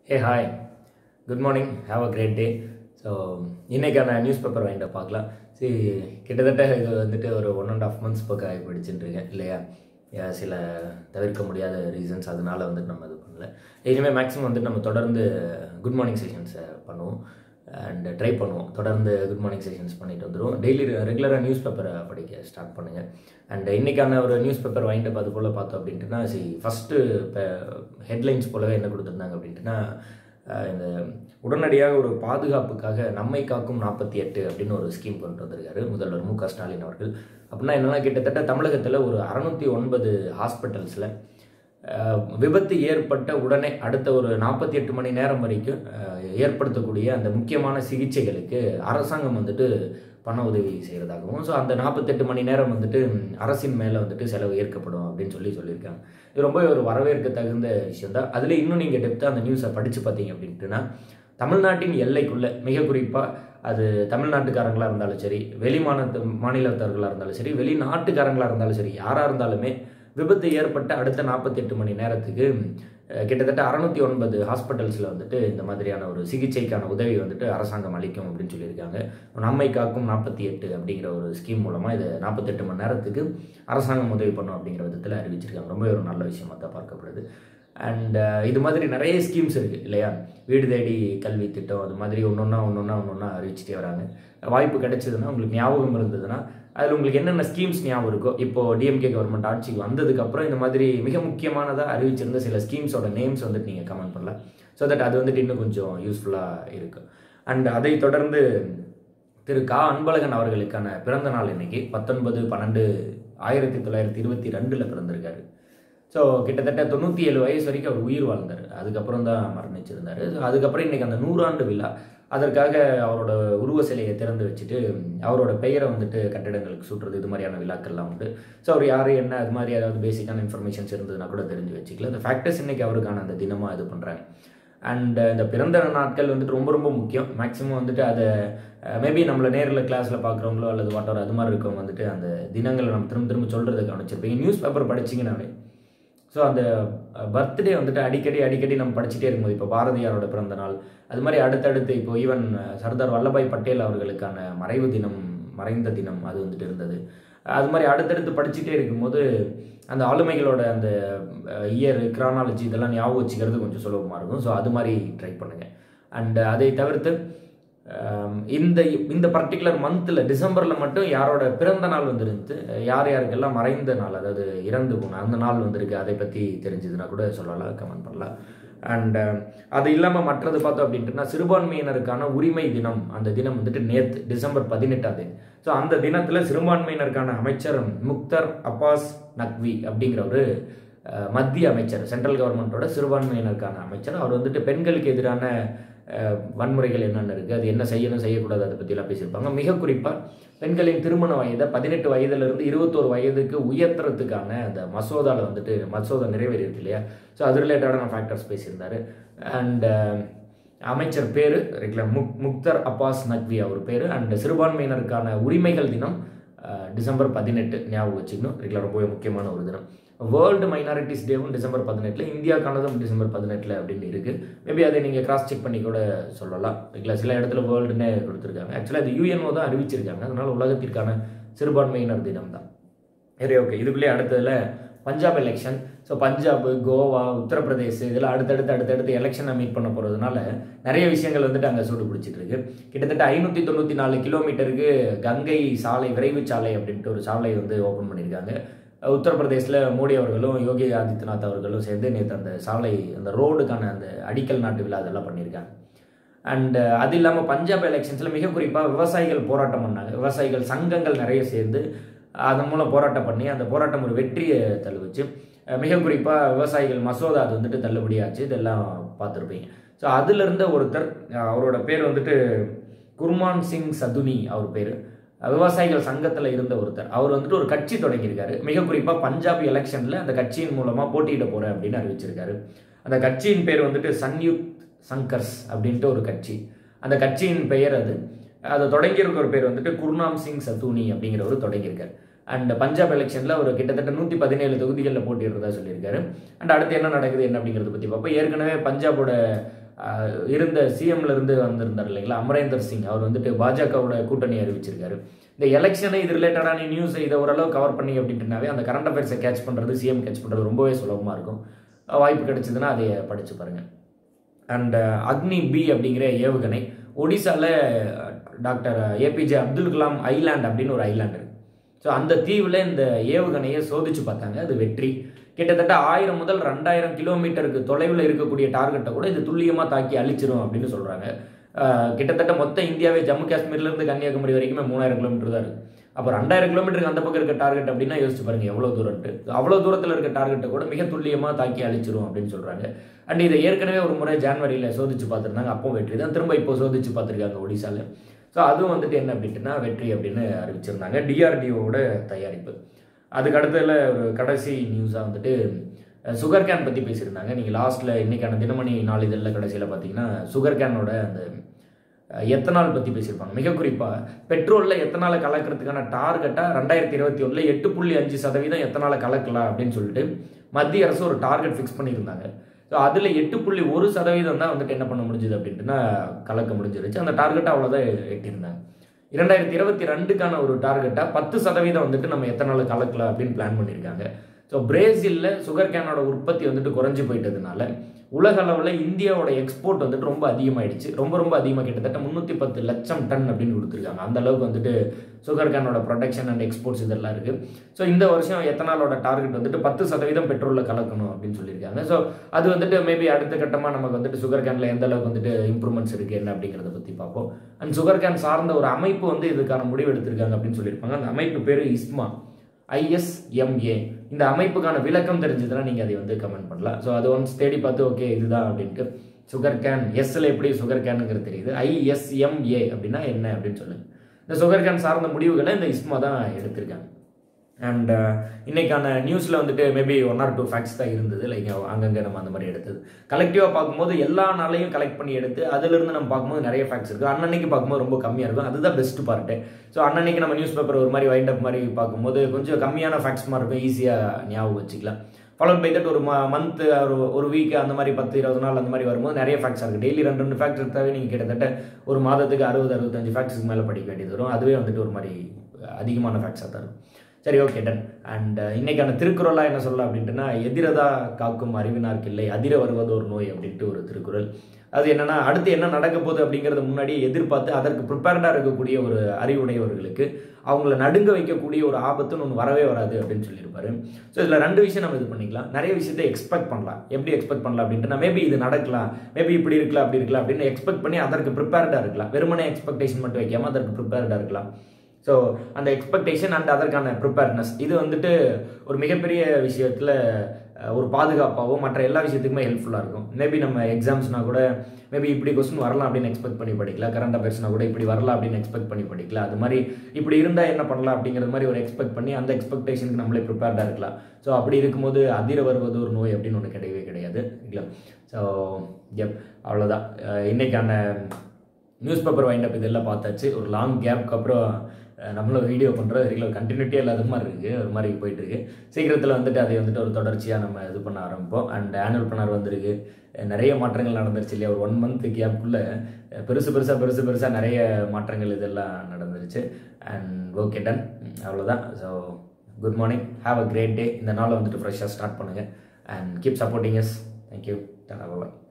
hey hi good morning have a great day so இன்றைக்கான newspaper வாங்கிட்டு பார்க்கலாம் சரி கிட்டத்தட்ட இது வந்துட்டு ஒரு ஒன் அண்ட் ஆஃப் மந்த்ஸ் பக்கம் ஆகி படிச்சுட்டுருக்கேன் இல்லையா யா, சில தவிர்க்க முடியாத ரீசன்ஸ் அதனால வந்துட்டு நம்ம இது பண்ணல இனிமேல் மேக்ஸிமம் வந்துட்டு நம்ம தொடர்ந்து குட் மார்னிங் செஷன்ஸை பண்ணுவோம் அண்ட் ட்ரை பண்ணுவோம் தொடர்ந்து குட் மார்னிங் செஷன்ஸ் பண்ணிட்டு வந்துடுவோம் டெய்லி ரெகுலராக நியூஸ் பேப்பரை படிக்க ஸ்டார்ட் பண்ணுங்கள் அண்ட் இன்றைக்கான ஒரு நியூஸ் பேப்பர் வாங்கிட்டு அது போல் பார்த்தோம் அப்படின்ட்டுனா சரி ஃபஸ்ட்டு இப்போ ஹெட்லைன்ஸ் போலவே என்ன கொடுத்துருந்தாங்க அப்படின்ட்டுனா அஹ் இந்த உடனடியாக ஒரு பாதுகாப்புக்காக நம்மை காக்கும் நாற்பத்தி எட்டு அப்படின்னு ஒரு ஸ்கீம் கொண்டு வந்திருக்காரு முதல்வர் மு க ஸ்டாலின் அவர்கள் அப்படின்னா என்னன்னா கிட்டத்தட்ட தமிழகத்தில் ஒரு அறநூற்றி ஒன்பது ஹாஸ்பிட்டல்ஸில் விபத்து ஏற்பட்ட உடனே அடுத்த ஒரு நாற்பத்தி எட்டு மணி நேரம் வரைக்கும் அஹ், ஏற்படுத்தக்கூடிய அந்த முக்கியமான சிகிச்சைகளுக்கு அரசாங்கம் வந்துட்டு பண உதவி செய்கிறதாகவும் ஸோ அந்த நாற்பத்தெட்டு மணி நேரம் வந்துட்டு ம், அரசின் மேலே வந்துட்டு செலவு ஏற்கப்படும் அப்படின்னு சொல்லி சொல்லியிருக்காங்க இது ரொம்ப ஒரு வரவேற்க தகுந்த விஷயம் தான் அதில் இன்னும் நீங்கள் டெப்த்தாக அந்த நியூஸை படித்து பார்த்தீங்க அப்படின்ட்டுனா தமிழ்நாட்டின் எல்லைக்குள்ளே மிக குறிப்பாக அது தமிழ்நாட்டுக்காரங்களாக இருந்தாலும் சரி வெளி மாநில மாநிலத்தவர்களாக இருந்தாலும் சரி வெளிநாட்டுக்காரங்களாக இருந்தாலும் சரி யாராக இருந்தாலுமே விபத்து ஏற்பட்ட அடுத்த நாற்பத்தெட்டு மணி நேரத்துக்கு அஹ், கிட்டத்தட்ட அறநூற்றி ஒன்பது ஹாஸ்பிட்டல்ஸில் வந்துட்டு இந்த மாதிரியான ஒரு சிகிச்சைக்கான உதவி வந்துட்டு அரசாங்கம் அளிக்கும் அப்படின்னு சொல்லியிருக்காங்க நம்மை காக்கும் நாற்பத்தி எட்டு அப்படிங்கிற ஒரு ஸ்கீம் மூலமாக இது நாற்பத்தெட்டு மணி நேரத்துக்கு அரசாங்கம் உதவி பண்ணும் அப்படிங்கிற விதத்தில் அறிவிச்சிருக்காங்க ரொம்ப ஒரு நல்ல விஷயமா தான் பார்க்கப்படுது அண்ட் இது மாதிரி நிறைய ஸ்கீம்ஸ் இருக்குது இல்லையா வீடு தேடி கல்வி திட்டம் அது மாதிரி ஒன்று ஒன்றா ஒன்று ஒன்றா ஒன்று ஒன்றா அறிவிச்சிட்டே வராங்க வாய்ப்பு கிடைச்சதுன்னா உங்களுக்கு ஞாபகம் இருந்ததுன்னா அதில் உங்களுக்கு என்னென்ன ஸ்கீம்ஸ் ஞாபகம் இருக்கோ இப்போது டிஎம்கே கவர்மெண்ட் ஆட்சிக்கு வந்ததுக்கப்புறம் இந்த மாதிரி மிக முக்கியமானதாக அறிவிச்சிருந்த சில ஸ்கீம்ஸோட நேம்ஸ் வந்துட்டு நீங்கள் கமெண்ட் பண்ணலாம் ஸோ தட் அது வந்துட்டு இன்னும் கொஞ்சம் யூஸ்ஃபுல்லாக இருக்கும் அண்ட் அதை தொடர்ந்து திரு கா அன்பழகன் அவர்களுக்கான பிறந்த நாள் இன்னைக்கு பத்தொன்பது பன்னெண்டு ஆயிரத்தி தொள்ளாயிரத்தி இருபத்தி ரெண்டில் பிறந்திருக்காரு ஸோ கிட்டத்தட்ட தொண்ணூற்றி ஏழு வயசு வரைக்கும் அவர் உயிர் வாழ்ந்தார் அதுக்கப்புறம் தான் மரணிச்சிருந்தார் ஸோ அதுக்கப்புறம் இன்னைக்கு அந்த நூறாண்டு விழா அதற்காக அவரோட உருவ சிலையை திறந்து வச்சுட்டு அவரோட பெயரை வந்துட்டு கட்டிடங்களுக்கு சுற்றுறது இது மாதிரியான விழாக்கள்லாம் உண்டு ஸோ அவர் யார் என்ன அது மாதிரி ஏதாவது பேசிக்கான இன்ஃபர்மேஷன்ஸ் இருந்ததுன்னா கூட தெரிஞ்சு வச்சுக்கல இந்த ஃபேக்டர்ஸ் இன்னைக்கு அவருக்கான அந்த தினமாக இது பண்ணுறாங்க அண்ட் இந்த பிறந்த நாட்கள் வந்துட்டு ரொம்ப ரொம்ப முக்கியம் மேக்ஸிமம் வந்துட்டு அதை மேபி நம்மளை நேரில் கிளாஸில் பார்க்குறவங்களோ அல்லது வாட்டர் அது மாதிரி இருக்கவங்க வந்துட்டு அந்த தினங்களை நம்ம திரும்ப திரும்ப சொல்கிறத கவனிச்சிருப்பீங்க நியூஸ் பேப்பர் படிச்சிங்கனாலே ஸோ அந்த பர்த்டே வந்துட்டு அடிக்கடி அடிக்கடி நம்ம படிச்சுட்டே இருக்கும்போது இப்போ பாரதியாரோட பிறந்த நாள் அது மாதிரி அடுத்தடுத்து இப்போ ஈவன் சர்தார் வல்லபாய் பட்டேல் அவர்களுக்கான மறைவு தினம் மறைந்த தினம் அது வந்துட்டு இருந்தது அது மாதிரி அடுத்தடுத்து படிச்சுட்டே இருக்கும்போது அந்த ஆளுமைகளோட அந்த இயர் கிரானாலஜி இதெல்லாம் ஞாபகம் வச்சுக்கிறது கொஞ்சம் சுலபமாக இருக்கும் ஸோ அது மாதிரி ட்ரை பண்ணுங்கள் அண்ட் அதை தவிர்த்து ஆம், இந்த இந்த பர்டிகுலர் மந்தில் டிசம்பரில் மட்டும் யாரோட பிறந்த நாள் வந்துருந்து யார் யாருக்கெல்லாம் மறைந்த நாள் அதாவது இறந்து போன அந்த நாள் வந்திருக்கு அதை பற்றி தெரிஞ்சதுன்னா கூட சொல்லலாம் கமெண்ட் பண்ணலாம் அண்ட் அது இல்லாமல் மற்றது பார்த்தோம் அப்படின்ட்டுனா சிறுபான்மையினருக்கான உரிமை தினம் அந்த தினம் வந்துட்டு நேற்று டிசம்பர் பதினெட்டாம் தேதி ஸோ அந்த தினத்தில் சிறுபான்மையினருக்கான அமைச்சர் முக்தர் அப்பாஸ் நக்வி அப்படிங்கிற ஒரு அஹ், மத்திய அமைச்சர் சென்ட்ரல் கவர்மெண்ட்டோட சிறுபான்மையினருக்கான அமைச்சர் அவர் வந்துட்டு பெண்களுக்கு எதிரான அஹ், வன்முறைகள் என்னென்ன இருக்குது அது என்ன செய்யணும் செய்யக்கூடாது அதை பற்றிலாம் பேசியிருப்பாங்க மிக குறிப்பாக பெண்களின் திருமண வயதை பதினெட்டு வயதிலிருந்து இருபத்தோரு வயதுக்கு உயர்த்துறதுக்கான அந்த மசோதாவில் வந்துட்டு மசோதா நிறைவேறியிருக்கு இல்லையா ஸோ அது ரிலேட்டடான ஃபேக்டர்ஸ் பேசியிருந்தாரு அண்ட் அமைச்சர் பேர் ரெகுலர் முக் முக்தர் அப்பாஸ் நக்வி அவர் பேர் அண்ட் சிறுபான்மையினருக்கான உரிமைகள் தினம் அஹ், டிசம்பர் பதினெட்டு ஞாபகம் வச்சுக்கணும் ரெகுலர் ரொம்பவே முக்கியமான ஒரு தினம் வேர்ல்டு மைனாரிட்டிஸ் டேவும் டிசம்பர் பதினெட்டில் இந்தியாக்கானதும் டிசம்பர் பதினெட்டில் அப்படின்னு இருக்குது மேபி அதை நீங்கள் கிராஸ் செக் பண்ணி கூட சொல்லலாம் இல்லை சில இடத்துல வேர்ல்டுன்னே கொடுத்துருக்காங்க ஆக்சுவலாக அது யூஎன்ஓ தான் அறிவிச்சிருக்காங்க அதனால் உலகத்திற்கான சிறுபான்மையினர் தினம் தான் சரி ஓகே இதுக்குள்ளேயே அடுத்ததில் பஞ்சாப் எலெக்ஷன் ஸோ பஞ்சாப் கோவா உத்தரப்பிரதேஷ் இதெல்லாம் அடுத்தடுத்து அடுத்தடுத்து எலெக்ஷனை மீட் பண்ண போகிறதுனால நிறைய விஷயங்கள் வந்துட்டு அங்கே சூடு பிடிச்சிட்டு இருக்கு கிட்டத்தட்ட ஐநூற்றி தொண்ணூற்றி நாலு கிலோமீட்டருக்கு கங்கை சாலை விரைவு சாலை அப்படின்ட்டு ஒரு சாலை வந்து ஓப்பன் பண்ணியிருக்காங்க உத்தரப்பிரதேசில் மோடி அவர்களும் யோகி ஆதித்யநாத் அவர்களும் சேர்ந்து நேற்று அந்த சாலை அந்த ரோடுக்கான அந்த அடிக்கல் நாட்டு விழா அதெல்லாம் பண்ணியிருக்காங்க அண்ட் அது இல்லாமல் பஞ்சாப் எலெக்ஷன்ஸில் மிக குறிப்பாக விவசாயிகள் போராட்டம் பண்ணாங்க விவசாயிகள் சங்கங்கள் நிறைய சேர்ந்து அதன் மூலம் போராட்டம் பண்ணி அந்த போராட்டம் ஒரு வெற்றியை தழுவிச்சு அஹ் மிக குறிப்பாக விவசாயிகள் மசோதா அது வந்துட்டு தள்ளுபடியாச்சு இதெல்லாம் பார்த்துருப்பீங்க ஸோ அதிலிருந்த ஒருத்தர் அஹ் அவரோட பேர் வந்துட்டு குர்மான் சிங் சதுனி அவர் பேர் விவசாயிகள் சங்கத்தில் இருந்த ஒருத்தர் அவர் வந்துட்டு ஒரு கட்சி தொடங்கியிருக்காரு மிக குறிப்பாக பஞ்சாப் எலெக்ஷனில் அந்த கட்சியின் மூலமாக போட்டியிட போகிறேன் அப்படின்னு அறிவிச்சிருக்காரு அந்த கட்சியின் பேர் வந்துட்டு சன்யுத் சங்கர்ஸ் அப்படின்ட்டு ஒரு கட்சி அந்த கட்சியின் பெயர் அது அதை தொடங்கியிருக்க ஒரு பேர் வந்துட்டு குர்நாம் சிங் சத்தூனி அப்படிங்கிறவர் தொடங்கியிருக்காரு அண்ட் பஞ்சாப் எலெக்ஷனில் ஒரு கிட்டத்தட்ட நூற்றி பதினேழு தொகுதிகளில் போட்டியிடுறதா சொல்லியிருக்காரு அண்ட் அடுத்து என்ன நடக்குது என்ன அப்படிங்கிறத பற்றி பார்ப்போம் ஏற்கனவே பஞ்சாபோட ஆஹ், இருந்த சிஎம்ல இருந்து வந்திருந்தார் இல்லைங்களா அமரேந்தர் சிங் அவர் வந்துட்டு பாஜகவோட கூட்டணி அறிவிச்சிருக்காரு இந்த எலெக்ஷனு இது ரிலேட்டடான நியூஸ் இதை ஓரளவு கவர் பண்ணி அப்படின்ட்டுனாவே அந்த கரண்ட் அஃபேர்ஸை கேட்ச் பண்ணுறது சிஎம் கேட்ச் பண்ணுறது ரொம்பவே சுலபமாக இருக்கும் அஹ் வாய்ப்பு கிடைச்சதுன்னா அதை படித்து பாருங்கள் அண்ட் அக்னி பி அப்படிங்கிற ஏவுகணை ஒடிசாவில் டாக்டர் ஏபிஜே அப்துல் கலாம் ஐலாண்ட் அப்படின்னு ஒரு ஐலாண்ட் இருக்கு ஸோ அந்த தீவில் இந்த ஏவுகணையை சோதிச்சு பார்த்தாங்க அது வெற்றி கிட்டத்தட்ட ஆயிரம் முதல் ரெண்டாயிரம் கிலோமீட்டருக்கு தொலைவில் இருக்கக்கூடிய டார்கெட்டை கூட இது துல்லியமாக தாக்கி அழிச்சிரும் அப்படின்னு சொல்கிறாங்க கிட்டத்தட்ட மொத்த இந்தியாவே ஜம்மு காஷ்மீர்லேருந்து கன்னியாகுமரி வரைக்குமே மூணாயிரம் கிலோமீட்டர் தான் இருக்குது அப்போ ரெண்டாயிரம் கிலோமீட்டருக்கு அந்த பக்கம் இருக்க டார்கெட் அப்படின்னா யோசிச்சு பாருங்க எவ்வளோ தூரம்ட்டு அவ்வளோ தூரத்தில் இருக்க டார்கெட்டை கூட மிக துல்லியமாக தாக்கி அழிச்சிரும் அப்படின்னு சொல்கிறாங்க அண்ட் இதை ஏற்கனவே ஒரு முறை ஜான்வரியில் சோதிச்சு பார்த்துருந்தாங்க அப்போ வெற்றி தான் திரும்ப இப்போ சோதிச்சு பார்த்துருக்காங்க ஒடிசாவில் ஸோ அதுவும் வந்துட்டு என்ன அப்படின்ட்டுனா வெற்றி அப்படின்னு அறிவிச்சிருந்தாங்க டிஆர்டிஓவோட தயாரிப்பு அதுக்கு அடுத்ததுல ஒரு கடைசி நியூஸாக வந்துட்டு சுகர் கேன் பற்றி பேசியிருந்தாங்க நீங்கள் லாஸ்ட்டில் இன்னைக்கான தினமணி நாளிதழில் கடைசியில் பார்த்தீங்கன்னா சுகர் கேனோட அந்த அஹ், எத்தனால் பற்றி பேசியிருப்பாங்க மிக குறிப்பாக பெட்ரோலில் எத்தனாலை கலக்கிறதுக்கான டார்கெட்டாக ரெண்டாயிரத்தி இருபத்தி ஒன்றில் எட்டு புள்ளி அஞ்சு சதவீதம் எத்தனாலை கலக்கலாம் அப்படின்னு சொல்லிட்டு மத்திய அரசு ஒரு டார்கெட் ஃபிக்ஸ் பண்ணியிருந்தாங்க ஸோ அதில் எட்டு புள்ளி ஒரு சதவீதம் தான் வந்துட்டு என்ன பண்ண முடிஞ்சுது அப்படின்ட்டுனா கலக்க முடிஞ்சிருச்சு அந்த டார்கெட்டை அவ்வளோதான் எட்டியிருந்தாங்க இரண்டாயிரத்தி இருபத்தி ரெண்டுக்கான ஒரு டார்கெட்டாக பத்து சதவீதம் வந்துட்டு நம்ம எத்தனால கலக்கலாம் அப்படின்னு பிளான் பண்ணியிருக்காங்க ஸோ பிரேசிலில் சுகர் கேனோட உற்பத்தி வந்துட்டு குறைஞ்சு போயிட்டதுனால உலக அளவில் இந்தியாவோட எக்ஸ்போர்ட் வந்துட்டு ரொம்ப அதிகமாயிடுச்சு ரொம்ப ரொம்ப அதிகமாக கிட்டத்தட்ட முந்நூற்றி பத்து லட்சம் டன் அப்படின்னு கொடுத்துருக்காங்க அந்த அளவுக்கு வந்துட்டு சுகர் கேனோட ப்ரொடக்ஷன் அண்ட் எக்ஸ்போர்ட்ஸ் இதெல்லாம் இருக்குது ஸோ இந்த வருஷம் எத்தனாலோட டார்கெட் வந்துட்டு பத்து சதவீதம் பெட்ரோலில் கலக்கணும் அப்படின்னு சொல்லியிருக்காங்க ஸோ அது வந்துட்டு மேபி அடுத்த கட்டமாக நமக்கு வந்துட்டு சுகர் கேனில் எந்த அளவுக்கு வந்துட்டு இம்ப்ரூவ்மெண்ட்ஸ் இருக்குது என்ன அப்படிங்கிறத பற்றி பார்ப்போம் அண்ட் சுகர் கேன் சார்ந்த ஒரு அமைப்பு வந்து இதுக்கான முடிவு எடுத்திருக்காங்க அப்படின்னு சொல்லியிருப்பாங்க அந்த அமைப்பு பேர் இஸ்மா ஐஎஸ்எம்ஏ இந்த அமைப்புக்கான விளக்கம் தெரிஞ்சதுன்னா நீங்கள் அதை வந்து கமெண்ட் பண்ணலாம் ஸோ அது ஒன்ஸ் தேடி பார்த்து ஓகே இதுதான் அப்படின்ட்டு சுகர் கேன் எஸ்ல எப்படி சுகர் கேனுங்கிறது தெரியுது ஐஎஸ்எம்ஏ அப்படின்னா என்ன அப்படின்னு சொல்லுங்க இந்த சுகர் கேன் சார்ந்த முடிவுகளை இந்த இஸ்மா தான் எடுத்திருக்காங்க அண்ட் இன்னைக்கான நியூஸில் வந்துட்டு maybe one or two facts தான் இருந்தது லைக் அங்கங்கே நம்ம அந்த மாதிரி எடுத்தது கலெக்டிவாக பார்க்கும்போது எல்லா நாளையும் கலெக்ட் பண்ணி எடுத்து அதிலிருந்து நம்ம பார்க்கும்போது நிறைய ஃபேக்ட்ஸ் இருக்குது அன்னன்னைக்கு பார்க்கும்போது ரொம்ப கம்மியாக இருக்கும் அதுதான் பெஸ்ட் பார்ட்டு ஸோ அன்னன்னைக்கு நம்ம நியூஸ் பேப்பர் ஒரு மாதிரி வைண்ட் அப் மாதிரி பார்க்கும்போது கொஞ்சம் கம்மியான ஃபேக்ட்ஸ் மாதிரி இருக்கும் ஈஸியாக ஞாபகம் வச்சுக்கலாம் ஃபாலோட் பை தட் ஒரு மந்த் ஒரு ஒரு வீக் அந்த மாதிரி பத்து இருபது நாள் அந்த மாதிரி வரும்போது நிறைய ஃபேக்ட்ஸ் இருக்குது டெய்லி ரெண்டு ரெண்டு ஃபேக்ட்ஸ் எடுத்தாவே நீங்கள் கிட்டத்தட்ட ஒரு மாதத்துக்கு அறுபது அறுபத்தஞ்சு ஃபேக்ட்ஸுக்கு மேலே படிக்க வேண்டியது வரும் அதுவே வந்துட்டு ஒரு மாதிரி அதிகமான ஃபேக்ட்ஸாக தான் இருக்கும் சரி ஓகே டன் அண்ட் இன்னைக்கான திருக்குறளாக என்ன சொல்லலாம் அப்படின்ட்டுனா எதிரதா காக்கும் அறிவினார்க்கு இல்லை அதிர வருவது ஒரு நோய் அப்படின்ட்டு ஒரு திருக்குறள் அது என்னன்னா அடுத்து என்ன நடக்க போகுது அப்படிங்கிறத முன்னாடி எதிர்பார்த்து அதற்கு ப்ரிப்பேர்டாக இருக்கக்கூடிய ஒரு அறிவுடையவர்களுக்கு அவங்கள நடுங்க வைக்கக்கூடிய ஒரு ஆபத்துன்னு ஒன்று வரவே வராது அப்படின்னு சொல்லியிருப்பாரு ஸோ இதில் ரெண்டு விஷயம் நம்ம இது பண்ணிக்கலாம் நிறைய விஷயத்தை எக்ஸ்பெக்ட் பண்ணலாம் எப்படி எக்ஸ்பெக்ட் பண்ணலாம் அப்படின்ட்டு மேபி இது நடக்கலாம் மேபி இப்படி இருக்கலாம் அப்படி இருக்கலாம் அப்படின்னு எக்ஸ்பெக்ட் பண்ணி அதற்கு ப்ரிப்பேர்டாக இருக்கலாம் வெறுமனே எக்ஸ்பெக்டேஷன் மட்டும் வைக்காம அதற்கு ப்ரிப்பேர்டாக இருக்கலாம் ஸோ அந்த எக்ஸ்பெக்டேஷன் அண்ட் அதற்கான ப்ரிப்பேர்னஸ் இது வந்துட்டு ஒரு மிகப்பெரிய விஷயத்தில் ஒரு பாதுகாப்பாகவும் மற்ற எல்லா விஷயத்துக்குமே ஹெல்ப்ஃபுல்லாக இருக்கும் மேபி நம்ம எக்ஸாம்ஸ்னா கூட மேபி இப்படி கொஸ்டின் வரலாம் அப்படின்னு எக்ஸ்பெக்ட் பண்ணி படிக்கலாம் கரண்ட் அஃபேர்ஸ்னா கூட இப்படி வரலாம் அப்படின்னு எக்ஸ்பெக்ட் பண்ணி படிக்கலாம் அது மாதிரி இப்படி இருந்தால் என்ன பண்ணலாம் அப்படிங்கிற மாதிரி ஒரு எக்ஸ்பெக்ட் பண்ணி அந்த எக்ஸ்பெக்டேஷனுக்கு நம்மளே ப்ரிப்பேர்டாக இருக்கலாம் ஸோ அப்படி இருக்கும்போது அதிர வருவது ஒரு நோய் அப்படின்னு ஒன்று கிடையவே கிடையாது இல்லை ஸோ எப் அவ்வளோதான் அஹ் இன்னைக்கான நியூஸ் பேப்பர் வைண்ட் அப் இதெல்லாம் பார்த்தாச்சு ஒரு லாங் கேப்க்கு அப்புறம் அஹ், நம்மளும் வீடியோ பண்ணுறோம் ரெகுலர் கண்டினியூட்டியாக இல்லாத மாதிரி இருக்குது ஒரு மாதிரி போயிட்டுருக்கு சீக்கிரத்தில் வந்துட்டு அதை வந்துட்டு ஒரு தொடர்ச்சியாக நம்ம இது பண்ண ஆரம்பிப்போம் அண்ட் ஆனுவல் பிளானர் வந்திருக்கு அஹ், நிறைய மாற்றங்கள் நடந்துருச்சு இல்லையா ஒரு ஒன் மந்த் கேப்புக்குள்ளே பெருசு பெருசாக பெருசு பெருசாக நிறைய மாற்றங்கள் இதெல்லாம் நடந்துருச்சு அண்ட் ஓகே டன் அவ்வளோதான் so good morning have a great day இந்த நாளை வந்துட்டு ஃப்ரெஷ்ஷாக ஸ்டார்ட் பண்ணுங்கள் and keep supporting yes thank you tata bye